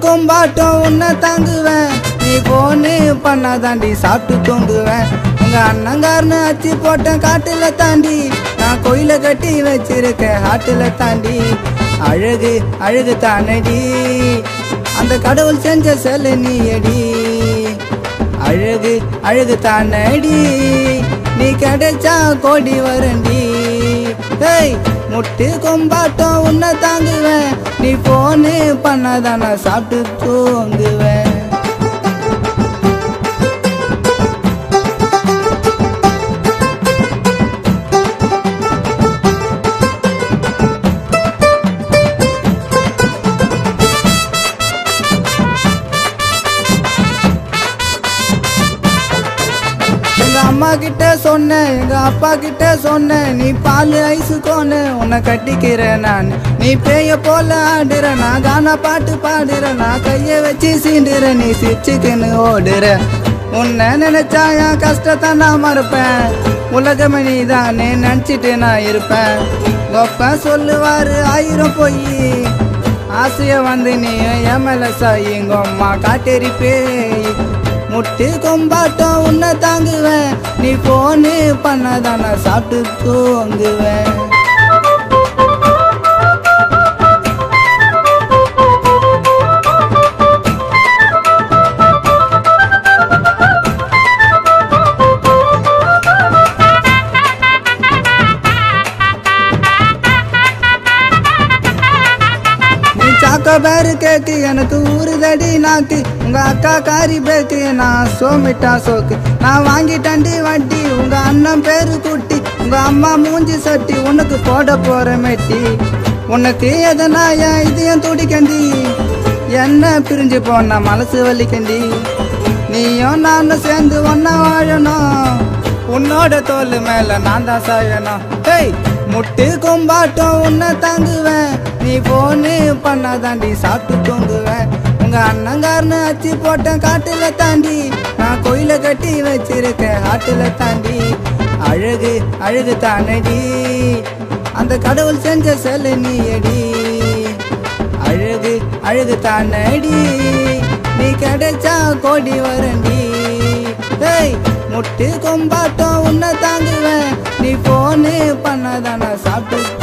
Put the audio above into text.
கொம்பாட்டம் உன்னை தாங்குவேன் நீ போனு பண்ணாதாண்டி சாப்பிட்டு தூங்குவேன் உங்க அண்ணங்காரனு அச்சு போட்டேன் காட்டுல தாண்டி நான் கோயில கட்டி வச்சிருக்கேன் ஆட்டுல தாண்டி அழகு அழகு தானடி அந்த கடவுள் செஞ்ச செல்ல நீ அடி அழகு அழகு தானடி நீ கிடைச்சா கோடி வரண்டி ஏய் முட்டு கொம்பாட்டம் உன்னை தாங்குவேன் நீ போனு பண்ணாதான் நான் சாப்பிட்டு தூங்குவேன் எங்க அம்மா கிட்ட சொன்னேன் எங்க அப்பா கிட்ட சொன்னேன் நீ பால் ஐஸ் கோனு உன்னை கட்டிக்கிறேன் நான் நீ பேய போல ஆடுற நான் கானா பாட்டு பாடுற நான் கைய வச்சு சீண்டுற நீ சிரிச்சுக்குன்னு ஓடுற உன்னை நினைச்சா என் கஷ்டத்தை நான் மறப்பேன் உலகமே நீ தானே நினைச்சிட்டு நான் இருப்பேன் ஒப்ப சொல்லுவாரு ஆயிரம் பொய் ஆசைய வந்து நீ என் மேல சாயிங்க அம்மா காட்டேரி பேய் முட்டு கொம்பாட்டம் உன்னை தாங்குவேன் நீ போனு பண்ணாதான் நான் சாப்பிட்டு தூங்குவேன் நீ சாக்கோ பேரு கேக்கு எனக்கு ஊறுதடி நாக்கு உங்க அக்கா காரி பேக்கு நான் சோமிட்டா சோக்கு நான் வாங்கிட்டண்டி வட்டி உங்க அண்ணன் பேரு குட்டி உங்க அம்மா மூஞ்சி சட்டி உனக்கு போட போற மெட்டி உனக்கு எதனா என் இதயம் துடிக்கண்டி என்ன பிரிஞ்சு போனா மனசு வலிக்கண்டி நீயும் நானும் சேர்ந்து ஒன்னா வாழணும் உன்னோட தோல் மேல நான் தான் சாயணும் ஹேய் முட்டு கொம்பாட்டம் உன்னை தாங்குவேன் நீ போனு பண்ணாதாண்டி சாப்பிட்டு தூங்குவேன் உங்க அண்ணங்காரனு அச்சு போட்டேன் காட்டுல தாண்டி நான் கோயில கட்டி வச்சிருக்கேன் ஆட்டுல தாண்டி அழகு அழகு தானடி அந்த கடவுள் செஞ்ச செல்ல நீ அடி அழகு அழகு தானடி நீ கிடைச்சா கோடி வரண்டி ஏய் முட்டு கொம்பாட்டம் உன்னை தாங்குவேன் நீ போனு பண்ணாதான் நான் சாப்பிட்டு